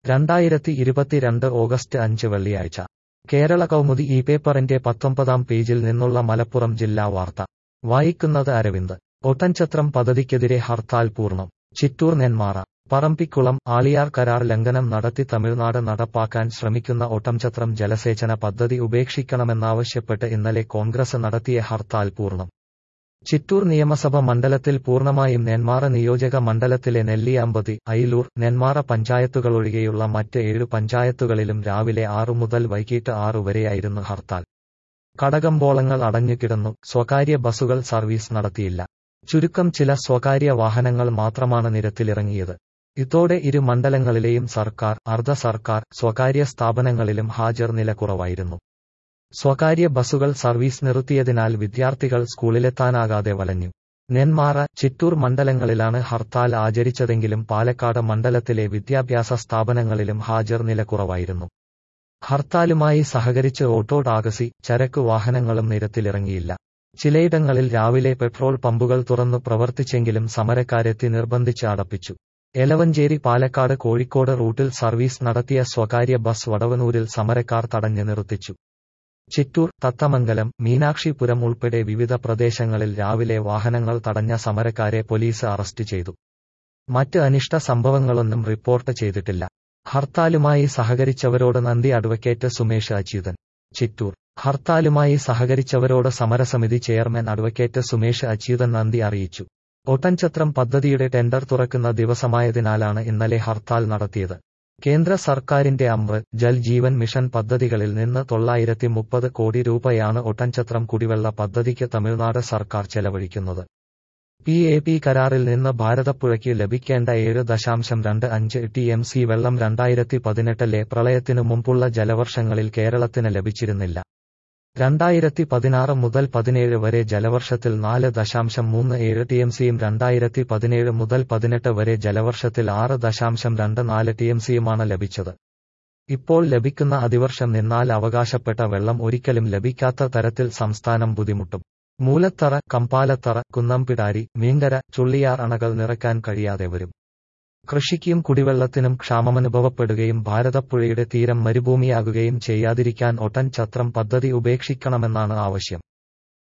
രണ്ടായിരത്തി ഇരുപത്തിരണ്ട് ഓഗസ്റ്റ് അഞ്ച് വെള്ളിയാഴ്ച കേരള കൗമുദി ഈ പേപ്പറിന്റെ പത്തൊമ്പതാം പേജിൽ നിന്നുള്ള മലപ്പുറം ജില്ലാ വാർത്ത വായിക്കുന്നത് അരവിന്ദ് ഒട്ടൻചത്രം പദ്ധതിക്കെതിരെ ഹർത്താൽ പൂർണ്ണം ചിറ്റൂർ നെന്മാറ പറമ്പിക്കുളം ആളിയാർ കരാർ ലംഘനം നടത്തി തമിഴ്നാട് നടപ്പാക്കാൻ ശ്രമിക്കുന്ന ഒട്ടംചത്രം ജലസേചന പദ്ധതി ഉപേക്ഷിക്കണമെന്നാവശ്യപ്പെട്ട് ഇന്നലെ കോൺഗ്രസ് നടത്തിയ ഹർത്താൽ പൂർണ്ണം ചിറ്റൂർ നിയമസഭ മണ്ഡലത്തിൽ പൂർണ്ണമായും നെന്മാറ നിയോജക മണ്ഡലത്തിലെ നെല്ലിയാമ്പതി അയിലൂർ നെന്മാറ പഞ്ചായത്തുകളൊഴികെയുള്ള മറ്റ് ഏഴു പഞ്ചായത്തുകളിലും രാവിലെ ആറു മുതൽ വൈകിട്ട് ആറു വരെയായിരുന്നു ഹർത്താൽ കടകമ്പോളങ്ങൾ അടഞ്ഞുകിടന്നു സ്വകാര്യ ബസുകൾ സർവീസ് നടത്തിയില്ല ചുരുക്കം ചില സ്വകാര്യ വാഹനങ്ങൾ മാത്രമാണ് നിരത്തിലിറങ്ങിയത് ഇതോടെ ഇരു മണ്ഡലങ്ങളിലെയും സർക്കാർ അർദ്ധ സർക്കാർ സ്വകാര്യ സ്ഥാപനങ്ങളിലും ഹാജർ നില കുറവായിരുന്നു സ്വകാര്യ ബസുകൾ സർവീസ് നിർത്തിയതിനാൽ വിദ്യാർത്ഥികൾ സ്കൂളിലെത്താനാകാതെ വലഞ്ഞു നെന്മാറ ചിറ്റൂർ മണ്ഡലങ്ങളിലാണ് ഹർത്താൽ ആചരിച്ചതെങ്കിലും പാലക്കാട് മണ്ഡലത്തിലെ വിദ്യാഭ്യാസ സ്ഥാപനങ്ങളിലും ഹാജർ നില കുറവായിരുന്നു ഹർത്താലുമായി സഹകരിച്ച് ഓട്ടോ ടാക്സി ചരക്കു വാഹനങ്ങളും നിരത്തിലിറങ്ങിയില്ല ചിലയിടങ്ങളിൽ രാവിലെ പെട്രോൾ പമ്പുകൾ തുറന്നു പ്രവർത്തിച്ചെങ്കിലും സമരക്കാരെത്തി നിർബന്ധിച്ച് അടപ്പിച്ചു എലവഞ്ചേരി പാലക്കാട് കോഴിക്കോട് റൂട്ടിൽ സർവീസ് നടത്തിയ സ്വകാര്യ ബസ് വടവനൂരിൽ സമരക്കാർ തടഞ്ഞു നിർത്തിച്ചു ചിറ്റൂർ തത്തമംഗലം മീനാക്ഷിപുരം ഉൾപ്പെടെ വിവിധ പ്രദേശങ്ങളിൽ രാവിലെ വാഹനങ്ങൾ തടഞ്ഞ സമരക്കാരെ പോലീസ് അറസ്റ്റ് ചെയ്തു മറ്റ് അനിഷ്ട സംഭവങ്ങളൊന്നും റിപ്പോർട്ട് ചെയ്തിട്ടില്ല ഹർത്താലുമായി സഹകരിച്ചവരോട് നന്ദി അഡ്വക്കേറ്റ് സുമേഷ് അച്യുതൻ ചിറ്റൂർ ഹർത്താലുമായി സഹകരിച്ചവരോട് സമരസമിതി ചെയർമാൻ അഡ്വക്കേറ്റ് സുമേഷ് അച്യുതൻ നന്ദി അറിയിച്ചു ഒട്ടൻചത്രം പദ്ധതിയുടെ ടെൻഡർ തുറക്കുന്ന ദിവസമായതിനാലാണ് ഇന്നലെ ഹർത്താൽ നടത്തിയത് കേന്ദ്ര സർക്കാരിന്റെ അമൃത് ജൽ ജീവൻ മിഷൻ പദ്ധതികളിൽ നിന്ന് തൊള്ളായിരത്തി മുപ്പത് കോടി രൂപയാണ് ഒട്ടൻചത്രം കുടിവെള്ള പദ്ധതിക്ക് തമിഴ്നാട് സർക്കാർ ചെലവഴിക്കുന്നത് പി എ പി കരാറിൽ നിന്ന് ഭാരതപ്പുഴയ്ക്ക് ലഭിക്കേണ്ട ഏഴ് ദശാംശം രണ്ട് അഞ്ച് ടി എം സി വെള്ളം രണ്ടായിരത്തി പതിനെട്ടിലെ പ്രളയത്തിനു മുമ്പുള്ള ജലവർഷങ്ങളിൽ കേരളത്തിന് ലഭിച്ചിരുന്നില്ല രണ്ടായിരത്തി പതിനാറ് മുതൽ പതിനേഴ് വരെ ജലവർഷത്തിൽ നാല് ദശാംശം മൂന്ന് ഏഴ് ടി എം സിയും രണ്ടായിരത്തി പതിനേഴ് മുതൽ പതിനെട്ട് വരെ ജലവർഷത്തിൽ ആറ് ദശാംശം രണ്ട് നാല് ടി എം സിയുമാണ് ലഭിച്ചത് ഇപ്പോൾ ലഭിക്കുന്ന അതിവർഷം നിന്നാൽ അവകാശപ്പെട്ട വെള്ളം ഒരിക്കലും ലഭിക്കാത്ത തരത്തിൽ സംസ്ഥാനം ബുദ്ധിമുട്ടും മൂലത്തറ കമ്പാലത്തറ കുന്നംപിടാരി മീങ്കര ചുള്ളിയാർ അണകൾ നിറയ്ക്കാൻ കഴിയാതെ വരും കൃഷിക്കും കുടിവെള്ളത്തിനും ക്ഷാമമനുഭവപ്പെടുകയും ഭാരതപ്പുഴയുടെ തീരം മരുഭൂമിയാകുകയും ചെയ്യാതിരിക്കാൻ ഒട്ടൻ ചത്രം പദ്ധതി ഉപേക്ഷിക്കണമെന്നാണ് ആവശ്യം